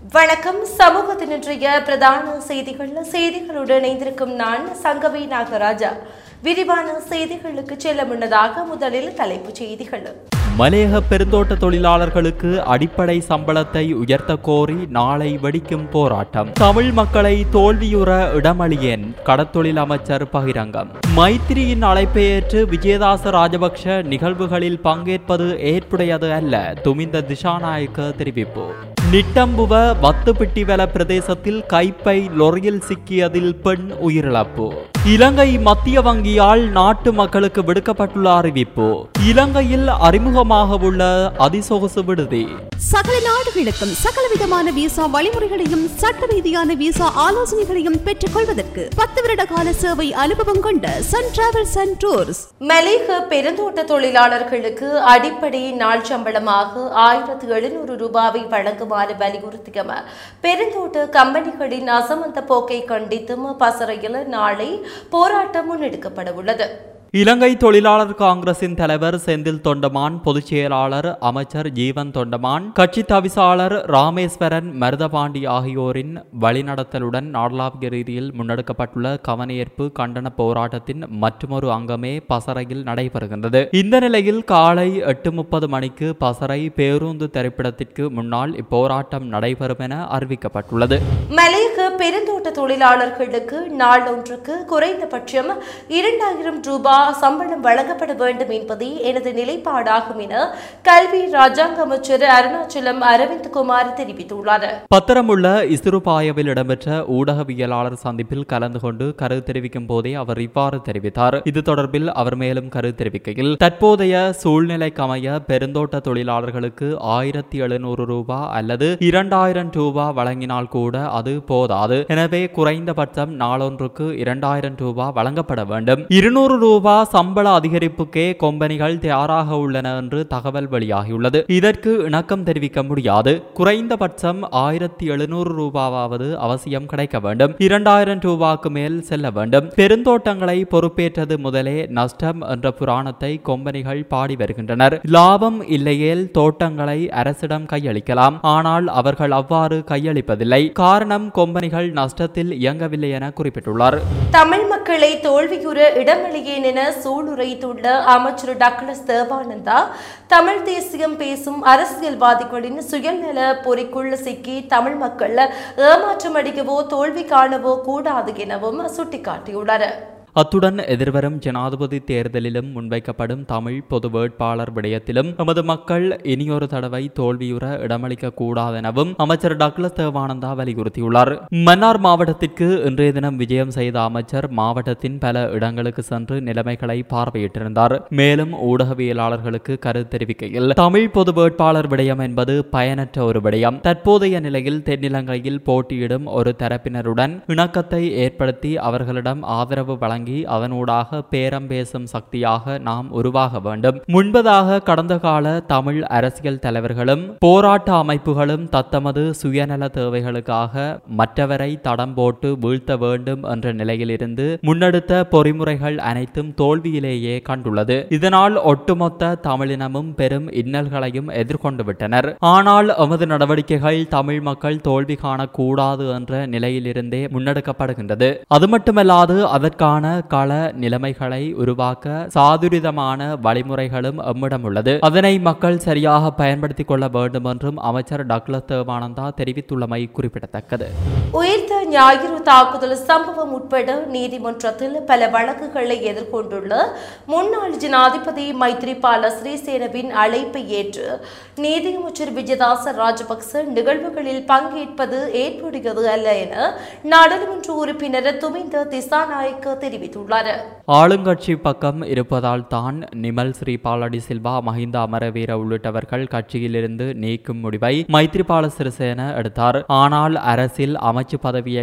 வணக்கம் சமூகத்தின் இன்றைய பிரதான செய்திகள் செய்திகளுடன் இணைந்திருக்கும் நான் சங்கவி நாகராஜா விரிவான செய்திகளுக்கு செல்ல முன்னதாக முதலில் தலைப்புச் செய்திகள் மலையக பெருந்தோட்ட தொழிலாளர்களுக்கு அடிப்படை சம்பளத்தை உயர்த்த கோரி நாளை வெடிக்கும் போராட்டம் தமிழ் மக்களை தோல்வியுற இடமளியேன் கடத்தொழில் அமைச்சர் பகிரங்கம் மைத்திரியின் அழைப்பை ஏற்று விஜயதாச ராஜபக்ஷ நிகழ்வுகளில் பங்கேற்பது ஏற்புடையது அல்ல துமிந்த திசாநாயக்க தெரிவிப்பு நிட்டம்புவ வத்துப்பிட்டிவல பிரதேசத்தில் கைப்பை லொரியில் சிக்கியதில் பெண் உயிரிழப்பு இலங்கை மத்திய வங்கியால் நாட்டு மக்களுக்கு விடுக்கப்பட்டுள்ள அறிவிப்பு இலங்கையில் அறிமுகமாக உள்ள அதிசொகுசு விடுதி சகல நாடுகளுக்கும் சகல விதமான விசா வழிமுறைகளையும் சட்ட ரீதியான விசா ஆலோசனைகளையும் பெற்றுக் கொள்வதற்கு பத்து வருட கால சேவை அனுபவம் கொண்ட சன் டிராவல்ஸ் அண்ட் டூர்ஸ் மலேக பெருந்தோட்ட தொழிலாளர்களுக்கு அடிப்படை நாள் சம்பளமாக ஆயிரத்து எழுநூறு ரூபாவை வழங்குமாறு வலியுறுத்தியும் பெருந்தோட்ட கம்பெனிகளின் அசமந்த போக்கை கண்டித்தும் பசறையில் நாளை போராட்டம் முன்னெடுக்கப்பட உள்ளது இலங்கை தொழிலாளர் காங்கிரசின் தலைவர் செந்தில் தொண்டமான் பொதுச் செயலாளர் அமைச்சர் ஜீவன் தொண்டமான் கட்சி தவிசாளர் ராமேஸ்வரன் மருதபாண்டி ஆகியோரின் வழிநடத்தலுடன் நாடளாவிய ரீதியில் முன்னெடுக்கப்பட்டுள்ள கவனஈர்ப்பு கண்டன போராட்டத்தின் மற்றொரு அங்கமே பசறையில் நடைபெறுகின்றது இந்த நிலையில் காலை எட்டு முப்பது மணிக்கு பசறை பேருந்து திரைப்படத்திற்கு முன்னால் இப்போராட்டம் நடைபெறும் என அறிவிக்கப்பட்டுள்ளது மலேக பெருந்தோட்ட தொழிலாளர்களுக்கு நாளொன்றுக்கு குறைந்தபட்சம் இரண்டாயிரம் ரூபாய் சம்பளம் வழங்கப்பட வேண்டும் என்பதே எனது நிலைப்பாடாகும் என கல்வி ராஜாங்க அமைச்சர் அருணாச்சலம் அரவிந்த் குமார் தெரிவித்துள்ளார் பத்திரமுள்ள இஸ்ருபாயவில் இடம்பெற்ற ஊடகவியலாளர் சந்திப்பில் கலந்து கொண்டு கருத்து தெரிவிக்கும் போதே அவர் இவ்வாறு தெரிவித்தார் இது தொடர்பில் அவர் மேலும் கருத்து தெரிவிக்கையில் தற்போதைய சூழ்நிலைக்கமைய பெருந்தோட்ட தொழிலாளர்களுக்கு ஆயிரத்தி எழுநூறு ரூபாய் அல்லது இரண்டாயிரம் ரூபாய் வழங்கினால் கூட அது போதாது எனவே குறைந்தபட்சம் நாளொன்றுக்கு இரண்டாயிரம் ரூபாய் வழங்கப்பட வேண்டும் இருநூறு ரூபாய் சம்பள அதிகரிப்புக்கே கொம்பனிகள் தயாராக உள்ளன என்று தகவல் வெளியாகியுள்ளது இதற்கு இணக்கம் தெரிவிக்க முடியாது குறைந்தபட்சம் ஆயிரத்தி எழுநூறு ரூபாவது அவசியம் கிடைக்க வேண்டும் இரண்டாயிரம் ரூபாய்க்கு மேல் செல்ல வேண்டும் பெருந்தோட்டங்களை பொறுப்பேற்றது முதலே நஷ்டம் என்ற புராணத்தை கொம்பனிகள் பாடி வருகின்றனர் லாபம் இல்லையேல் தோட்டங்களை அரசிடம் கையளிக்கலாம் ஆனால் அவர்கள் அவ்வாறு கையளிப்பதில்லை காரணம் கொம்பனிகள் நஷ்டத்தில் இயங்கவில்லை என குறிப்பிட்டுள்ளார் தமிழ் மக்களை தோல்வியுற இடமளியேன் என சூளுரைத்துள்ள அமைச்சர் டக்ளஸ் தேவானந்தா தமிழ் தேசியம் பேசும் அரசியல்வாதிகளின் சுயநல பொறிக்குள் சிக்கி தமிழ் மக்கள் ஏமாற்றம் அடிக்கவோ தோல்வி காணவோ கூடாது எனவும் சுட்டிக்காட்டியுள்ளார் அத்துடன் எதிர்வரும் ஜனாதிபதி தேர்தலிலும் முன்வைக்கப்படும் தமிழ் பொது வேட்பாளர் விடயத்திலும் எமது மக்கள் இனியொரு தடவை தோல்வியுற இடமளிக்க கூடாதெனவும் அமைச்சர் டக்ளஸ் தேவானந்தா வலியுறுத்தியுள்ளார் மன்னார் மாவட்டத்திற்கு இன்றைய தினம் விஜயம் செய்த அமைச்சர் மாவட்டத்தின் பல இடங்களுக்கு சென்று நிலைமைகளை பார்வையிட்டிருந்தார் மேலும் ஊடகவியலாளர்களுக்கு கருத்து தெரிவிக்கையில் தமிழ் பொது வேட்பாளர் விடயம் என்பது பயனற்ற ஒரு விடயம் தற்போதைய நிலையில் தென்னிலங்கையில் போட்டியிடும் ஒரு தரப்பினருடன் இணக்கத்தை ஏற்படுத்தி அவர்களிடம் ஆதரவு வழங்கி வழங்கி அதனூடாக பேரம் பேசும் சக்தியாக நாம் உருவாக வேண்டும் முன்பதாக கடந்த கால தமிழ் அரசியல் தலைவர்களும் போராட்ட அமைப்புகளும் தத்தமது சுயநல தேவைகளுக்காக மற்றவரை தடம் போட்டு வீழ்த்த வேண்டும் என்ற நிலையிலிருந்து முன்னெடுத்த பொறிமுறைகள் அனைத்தும் தோல்வியிலேயே கண்டுள்ளது இதனால் ஒட்டுமொத்த தமிழினமும் பெரும் இன்னல்களையும் எதிர்கொண்டு விட்டனர் ஆனால் எமது நடவடிக்கைகள் தமிழ் மக்கள் தோல்வி காணக்கூடாது என்ற நிலையிலிருந்தே முன்னெடுக்கப்படுகின்றது அது மட்டுமல்லாது அதற்கான கள நிலைமைகளை உருவாக்க சாதுரிதமான வழிமுறைகளும் எம்மிடம் உள்ளது அதனை மக்கள் சரியாக பயன்படுத்திக் கொள்ள வேண்டும் என்றும் அமைச்சர் டக்ளஸ் தேவானந்தா தெரிவித்துள்ளமை குறிப்பிடத்தக்கது உயிர்த்த ஞாயிறு தாக்குதல் சம்பவம் உட்பட நீதிமன்றத்தில் பல வழக்குகளை எதிர்கொண்டுள்ள முன்னாள் ஜனாதிபதி மைத்ரிபால சிறிசேனவின் அழைப்பை ஏற்று நீதியமைச்சர் விஜயதாச ராஜபக்ச நிகழ்வுகளில் பங்கேற்பது ஏற்புடையது அல்ல என நாடாளுமன்ற உறுப்பினர் துமிந்த திசாநாயக்க தெரிவித்துள்ளார் ஆளுங்கட்சி பக்கம் இருப்பதால் தான் நிமல் ஸ்ரீபாலடி சில்வா மஹிந்த அமரவீர உள்ளிட்டவர்கள் கட்சியிலிருந்து நீக்கும் முடிவை மைத்ரிபால சிறிசேன எடுத்தார் ஆனால் அரசில் அமைச்சு பதவியை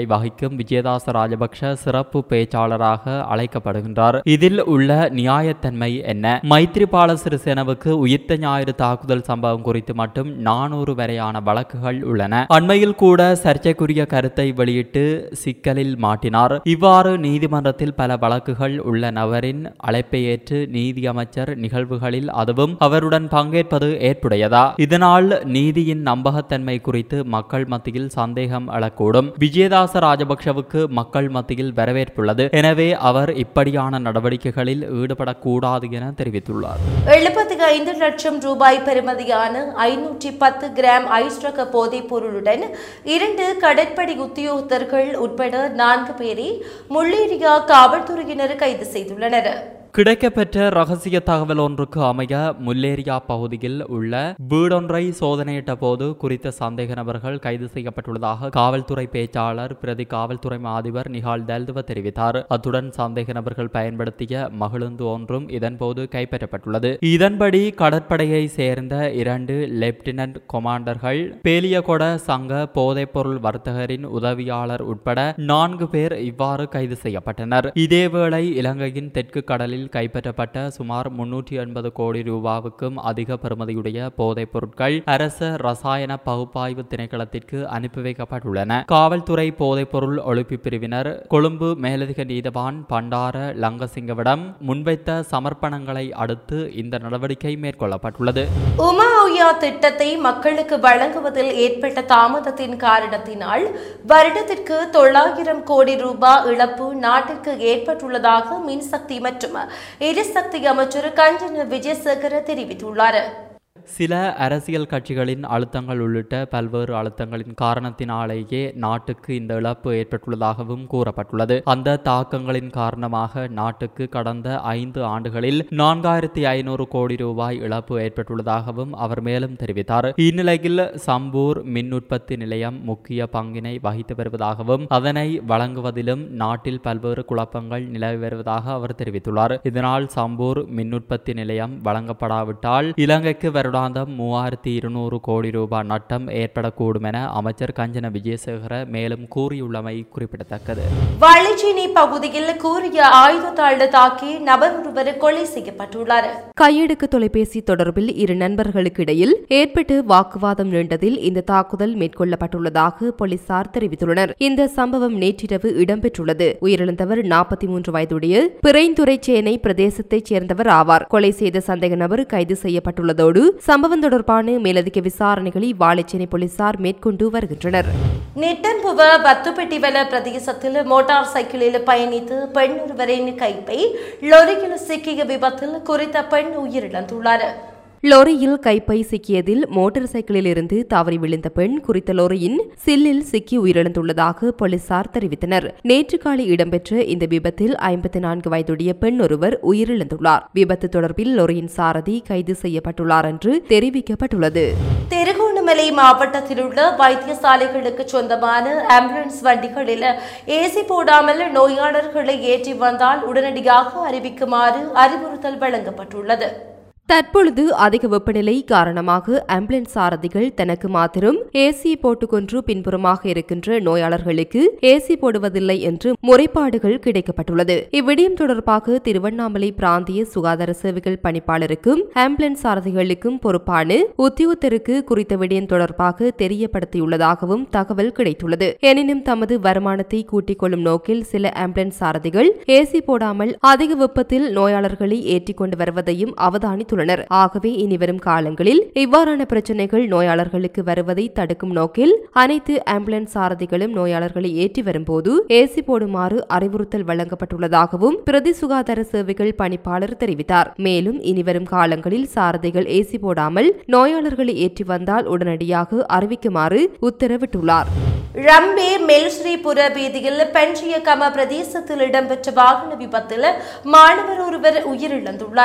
பதவியை வகிக்கும் விஜயதாச ராஜபக்ஷ சிறப்பு பேச்சாளராக அழைக்கப்படுகின்றார் இதில் உள்ள நியாயத்தன்மை என்ன மைத்ரிபால சிறிசேனவுக்கு உயிர்த்த ஞாயிறு தாக்குதல் சம்பவம் குறித்து மட்டும் நானூறு வரையான வழக்குகள் உள்ளன அண்மையில் கூட சர்ச்சைக்குரிய கருத்தை வெளியிட்டு சிக்கலில் மாட்டினார் இவ்வாறு நீதிமன்றத்தில் பல வழக்குகள் உள்ள நபரின் அழைப்பை ஏற்று நீதி அமைச்சர் நிகழ்வுகளில் அதுவும் அவருடன் பங்கேற்பது ஏற்புடையதா இதனால் நீதியின் நம்பகத்தன்மை குறித்து மக்கள் மத்தியில் சந்தேகம் எழக்கூடும் விஜயதாச ராஜபக்ஷவுக்கு மக்கள் மத்தியில் வரவேற்புள்ளது எனவே அவர் இப்படியான நடவடிக்கைகளில் ஈடுபடக்கூடாது என தெரிவித்துள்ளார் எழுபத்தி ஐந்து லட்சம் ரூபாய் பெறுமதியான ஐநூற்றி பத்து கிராம் ஐஸ் ரக போதைப் பொருளுடன் இரண்டு கடற்படை உத்தியோகத்தர்கள் உட்பட நான்கு பேரை முள்ளேரியா காவல்துறையினர் கைது செய்துள்ளனர் கிடைக்கப்பெற்ற ரகசிய தகவல் ஒன்றுக்கு அமைய முல்லேரியா பகுதியில் உள்ள வீடொன்றை சோதனையிட்ட போது குறித்த சந்தேக நபர்கள் கைது செய்யப்பட்டுள்ளதாக காவல்துறை பேச்சாளர் பிரதி காவல்துறை அதிபர் நிகால் தல்துவ தெரிவித்தார் அத்துடன் சந்தேக நபர்கள் பயன்படுத்திய மகிழுந்து ஒன்றும் இதன்போது கைப்பற்றப்பட்டுள்ளது இதன்படி கடற்படையை சேர்ந்த இரண்டு லெப்டினன்ட் கொமாண்டர்கள் பேலியகொட சங்க போதைப்பொருள் வர்த்தகரின் உதவியாளர் உட்பட நான்கு பேர் இவ்வாறு கைது செய்யப்பட்டனர் இதேவேளை இலங்கையின் தெற்கு கடலில் கைப்பற்றப்பட்ட சுமார் முன்னூற்றி எண்பது கோடி ரூபாவுக்கும் அதிக பெறுமதியுடைய போதைப் பொருட்கள் அரச ரசாயன பகுப்பாய்வு திணைக்களத்திற்கு அனுப்பி வைக்கப்பட்டுள்ளன காவல்துறை போதைப்பொருள் ஒழிப்பு பிரிவினர் கொழும்பு மேலதிக நீதவான் பண்டார லங்கசிங்கவிடம் முன்வைத்த சமர்ப்பணங்களை அடுத்து இந்த நடவடிக்கை மேற்கொள்ளப்பட்டுள்ளது உமா உயா திட்டத்தை மக்களுக்கு வழங்குவதில் ஏற்பட்ட தாமதத்தின் காரணத்தினால் வருடத்திற்கு தொள்ளாயிரம் கோடி ரூபாய் இழப்பு நாட்டிற்கு ஏற்பட்டுள்ளதாக மின்சக்தி மற்றும் எரிசக்தி அமைச்சர் கஞ்சன விஜயசேகர தெரிவித்துள்ளார் சில அரசியல் கட்சிகளின் அழுத்தங்கள் உள்ளிட்ட பல்வேறு அழுத்தங்களின் காரணத்தினாலேயே நாட்டுக்கு இந்த இழப்பு ஏற்பட்டுள்ளதாகவும் கூறப்பட்டுள்ளது அந்த தாக்கங்களின் காரணமாக நாட்டுக்கு கடந்த ஐந்து ஆண்டுகளில் நான்காயிரத்தி ஐநூறு கோடி ரூபாய் இழப்பு ஏற்பட்டுள்ளதாகவும் அவர் மேலும் தெரிவித்தார் இந்நிலையில் சம்பூர் மின் உற்பத்தி நிலையம் முக்கிய பங்கினை வகித்து வருவதாகவும் அதனை வழங்குவதிலும் நாட்டில் பல்வேறு குழப்பங்கள் நிலவி வருவதாக அவர் தெரிவித்துள்ளார் இதனால் சம்பூர் மின் உற்பத்தி நிலையம் வழங்கப்படாவிட்டால் இலங்கைக்கு வருடாந்தம் மூவாயிரத்தி இருநூறு கோடி ரூபாய் நட்டம் ஏற்படக்கூடும் என அமைச்சர் கஞ்சன விஜயசேகர மேலும் கூறியுள்ளமை குறிப்பிடத்தக்கது வள்ளிச்சேனை பகுதியில் கூறிய ஆயுதத்தாள் தாக்கி நபர் ஒருவர் கொலை செய்யப்பட்டுள்ளார் கையெடுக்கு தொலைபேசி தொடர்பில் இரு நண்பர்களுக்கு இடையில் ஏற்பட்டு வாக்குவாதம் நீண்டதில் இந்த தாக்குதல் மேற்கொள்ளப்பட்டுள்ளதாக போலீசார் தெரிவித்துள்ளனர் இந்த சம்பவம் நேற்றிரவு இடம்பெற்றுள்ளது உயிரிழந்தவர் நாற்பத்தி மூன்று வயதுடைய பிறைந்துறை சேனை பிரதேசத்தைச் சேர்ந்தவர் ஆவார் கொலை செய்த சந்தேக நபர் கைது செய்யப்பட்டுள்ளதோடு சம்பவம் தொடர்பான மேலதிக விசாரணைகளை வாழைச்சேனை போலீசார் மேற்கொண்டு வருகின்றனர் நிட்டன்புவ பத்துப்பெட்டிவல பிரதேசத்தில் மோட்டார் சைக்கிளில் பயணித்து பெண் ஒருவரின் கைப்பை லொரியில் சிக்கிய விபத்தில் குறித்த பெண் உயிரிழந்துள்ளார் லொரியில் கைப்பை சிக்கியதில் மோட்டார் சைக்கிளில் இருந்து தவறி விழுந்த பெண் குறித்த லொரியின் சில்லில் சிக்கி உயிரிழந்துள்ளதாக போலீசார் தெரிவித்தனர் நேற்று காலை இடம்பெற்ற இந்த விபத்தில் ஐம்பத்தி நான்கு வயதுடைய பெண் ஒருவர் உயிரிழந்துள்ளார் விபத்து தொடர்பில் லொரியின் சாரதி கைது செய்யப்பட்டுள்ளார் என்று தெரிவிக்கப்பட்டுள்ளது திருகோணமலை மாவட்டத்தில் உள்ள வைத்தியசாலைகளுக்கு சொந்தமான ஆம்புலன்ஸ் வண்டிகளில் ஏசி போடாமல் நோயாளர்களை ஏற்றி வந்தால் உடனடியாக அறிவிக்குமாறு அறிவுறுத்தல் வழங்கப்பட்டுள்ளது தற்பொழுது அதிக வெப்பநிலை காரணமாக ஆம்புலன்ஸ் சாரதிகள் தனக்கு மாத்திரம் ஏசி போட்டுக்கொன்று பின்புறமாக இருக்கின்ற நோயாளர்களுக்கு ஏசி போடுவதில்லை என்று முறைப்பாடுகள் கிடைக்கப்பட்டுள்ளது இவ்விடயம் தொடர்பாக திருவண்ணாமலை பிராந்திய சுகாதார சேவைகள் பணிப்பாளருக்கும் ஆம்புலன்ஸ் சாரதிகளுக்கும் பொறுப்பான உத்தியோகத்தருக்கு குறித்த விடயம் தொடர்பாக தெரியப்படுத்தியுள்ளதாகவும் தகவல் கிடைத்துள்ளது எனினும் தமது வருமானத்தை கூட்டிக் கொள்ளும் நோக்கில் சில ஆம்புலன்ஸ் சாரதிகள் ஏசி போடாமல் அதிக வெப்பத்தில் நோயாளர்களை ஏற்றிக் கொண்டு வருவதையும் அவதானித்துள்ளனர் உள்ளனர் ஆகவே இனிவரும் காலங்களில் இவ்வாறான பிரச்சினைகள் நோயாளர்களுக்கு வருவதை தடுக்கும் நோக்கில் அனைத்து ஆம்புலன்ஸ் சாரதிகளும் நோயாளர்களை ஏற்றி வரும்போது ஏசி போடுமாறு அறிவுறுத்தல் வழங்கப்பட்டுள்ளதாகவும் பிரதி சுகாதார சேவைகள் பணிப்பாளர் தெரிவித்தார் மேலும் இனிவரும் காலங்களில் சாரதிகள் ஏசி போடாமல் நோயாளர்களை ஏற்றி வந்தால் உடனடியாக அறிவிக்குமாறு உத்தரவிட்டுள்ளார் ரம்பே மெல்ஸ்ரீபுர வீதியில் பென்றிய கம பிரதேசத்தில் இடம்பெற்ற வாகன விபத்தில் மாணவர் ஒருவர் உயிரிழந்துள்ளார்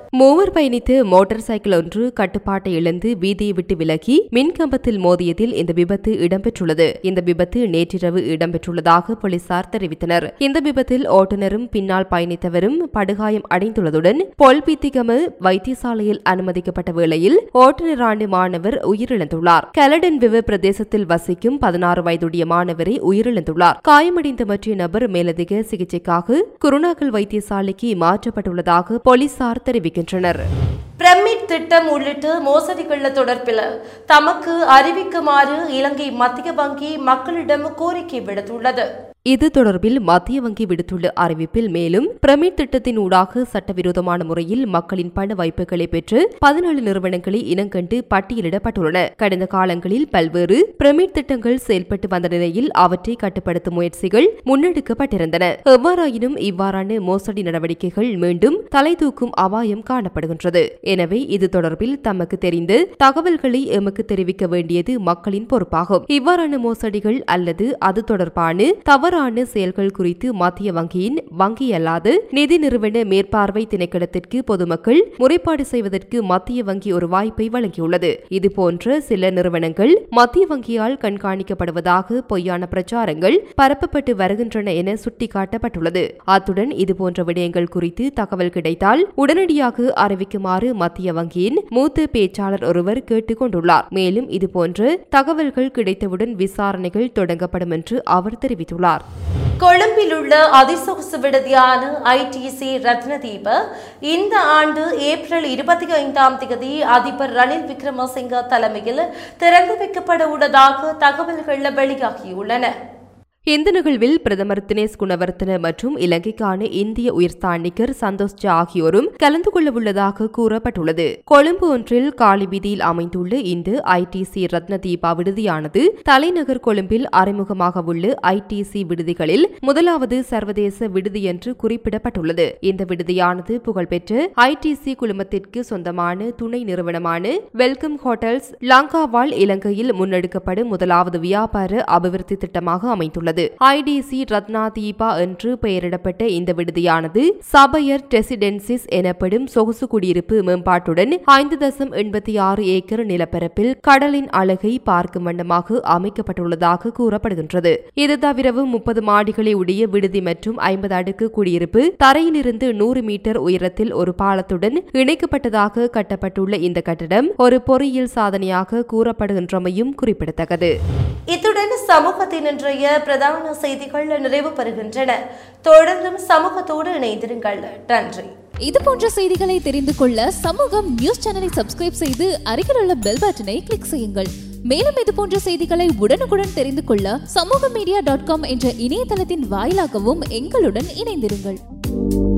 மூவர் பயணித்து மோட்டார் சைக்கிள் ஒன்று கட்டுப்பாட்டை இழந்து வீதியை விட்டு விலகி மின்கம்பத்தில் மோதியதில் இந்த விபத்து இடம்பெற்றுள்ளது இந்த விபத்து நேற்றிரவு இடம்பெற்றுள்ளதாக போலீசார் தெரிவித்தனர் இந்த விபத்தில் ஓட்டுநரும் பின்னால் பயணித்தவரும் படுகாயம் அடைந்துள்ளதுடன் பொல்பித்திகம வைத்தியசாலையில் அனுமதிக்கப்பட்ட வேளையில் ஓட்டுநரான மாணவர் உயிரிழந்துள்ளார் கலடன் விவ பிரதேசத்தில் வசிக்கும் பதினாறு வயதுடைய மாணவரை உயிரிழந்துள்ளார் காயமடைந்த மற்ற நபர் மேலதிக சிகிச்சைக்காக குருணாகல் வைத்தியசாலைக்கு மாற்றப்பட்டுள்ளதாக போலீசார் தெரிவிக்கின்றனர் பிரமிட் திட்டம் உள்ளிட்ட மோசடிகள் தொடர்பில் தமக்கு அறிவிக்குமாறு இலங்கை மத்திய வங்கி மக்களிடம் கோரிக்கை விடுத்துள்ளது இது தொடர்பில் மத்திய வங்கி விடுத்துள்ள அறிவிப்பில் மேலும் பிரமிட் திட்டத்தின் ஊடாக சட்டவிரோதமான முறையில் மக்களின் பண வாய்ப்புகளை பெற்று பதினாலு நிறுவனங்களை இனங்கண்டு பட்டியலிடப்பட்டுள்ளன கடந்த காலங்களில் பல்வேறு பிரமிட் திட்டங்கள் செயல்பட்டு வந்த நிலையில் அவற்றை கட்டுப்படுத்தும் முயற்சிகள் முன்னெடுக்கப்பட்டிருந்தன எவ்வாறாயினும் இவ்வாறான மோசடி நடவடிக்கைகள் மீண்டும் தலை தூக்கும் அபாயம் காணப்படுகின்றது எனவே இது தொடர்பில் தமக்கு தெரிந்து தகவல்களை எமக்கு தெரிவிக்க வேண்டியது மக்களின் பொறுப்பாகும் இவ்வாறான மோசடிகள் அல்லது அது தொடர்பான தவறான செயல்கள் குறித்து மத்திய வங்கியின் வங்கி அல்லாது நிதி நிறுவன மேற்பார்வை திணைக்களத்திற்கு பொதுமக்கள் முறைப்பாடு செய்வதற்கு மத்திய வங்கி ஒரு வாய்ப்பை வழங்கியுள்ளது இதுபோன்ற சில நிறுவனங்கள் மத்திய வங்கியால் கண்காணிக்கப்படுவதாக பொய்யான பிரச்சாரங்கள் பரப்பப்பட்டு வருகின்றன என சுட்டிக்காட்டப்பட்டுள்ளது அத்துடன் இதுபோன்ற விடயங்கள் குறித்து தகவல் கிடைத்தால் உடனடியாக அறிவிக்குமாறு மத்திய வங்கியின் மூத்த பேச்சாளர் ஒருவர் கேட்டுக் கொண்டுள்ளார் மேலும் இதுபோன்ற தகவல்கள் கிடைத்தவுடன் விசாரணைகள் தொடங்கப்படும் என்று அவர் தெரிவித்துள்ளார் கொழும்பில் உள்ள அதிசொகுசு விடுதியான ஐடிசி ரத்னதீப இந்த ஆண்டு ஏப்ரல் இருபத்தி ஐந்தாம் தேதி அதிபர் ரணில் விக்ரமசிங்க தலைமையில் திறந்து வைக்கப்பட உள்ளதாக தகவல்கள் வெளியாகியுள்ளன இந்த நிகழ்வில் பிரதமர் தினேஷ் குணவர்த்தன மற்றும் இலங்கைக்கான இந்திய உயர்ஸ்தானிகர் சந்தோஷ் ஜா ஆகியோரும் கலந்து கொள்ள உள்ளதாக கூறப்பட்டுள்ளது கொழும்பு ஒன்றில் காலி வீதியில் அமைந்துள்ள இந்த ஐடிசி ரத்ன தீபா விடுதியானது தலைநகர் கொழும்பில் அறிமுகமாக உள்ள ஐடிசி விடுதிகளில் முதலாவது சர்வதேச விடுதி என்று குறிப்பிடப்பட்டுள்ளது இந்த விடுதியானது புகழ்பெற்ற ஐடிசி குழுமத்திற்கு சொந்தமான துணை நிறுவனமான வெல்கம் ஹோட்டல்ஸ் லங்காவால் இலங்கையில் முன்னெடுக்கப்படும் முதலாவது வியாபார அபிவிருத்தி திட்டமாக அமைந்துள்ளது உள்ளது ஐடிசி ரத்னா தீபா என்று பெயரிடப்பட்ட இந்த விடுதியானது சபையர் ரெசிடென்சிஸ் எனப்படும் சொகுசு குடியிருப்பு மேம்பாட்டுடன் ஐந்து தசம் எண்பத்தி ஆறு ஏக்கர் நிலப்பரப்பில் கடலின் அழகை பார்க்கும் வண்ணமாக அமைக்கப்பட்டுள்ளதாக கூறப்படுகின்றது இது தவிரவும் முப்பது மாடிகளை உடைய விடுதி மற்றும் ஐம்பது அடுக்கு குடியிருப்பு தரையிலிருந்து நூறு மீட்டர் உயரத்தில் ஒரு பாலத்துடன் இணைக்கப்பட்டதாக கட்டப்பட்டுள்ள இந்த கட்டடம் ஒரு பொறியியல் சாதனையாக கூறப்படுகின்றமையும் குறிப்பிடத்தக்கது இத்துடன் சமூகத்தின் இன்றைய பிரதான செய்திகள் நிறைவு பெறுகின்றன தொடர்ந்தும் சமூகத்தோடு இணைந்திருங்கள் நன்றி இது போன்ற செய்திகளை தெரிந்து கொள்ள சமூகம் நியூஸ் சேனலை சப்ஸ்கிரைப் செய்து அருகில் உள்ள பெல் பட்டனை கிளிக் செய்யுங்கள் மேலும் இது போன்ற செய்திகளை உடனுக்குடன் தெரிந்து கொள்ள சமூக மீடியா டாட் காம் என்ற இணையதளத்தின் வாயிலாகவும் எங்களுடன் இணைந்திருங்கள்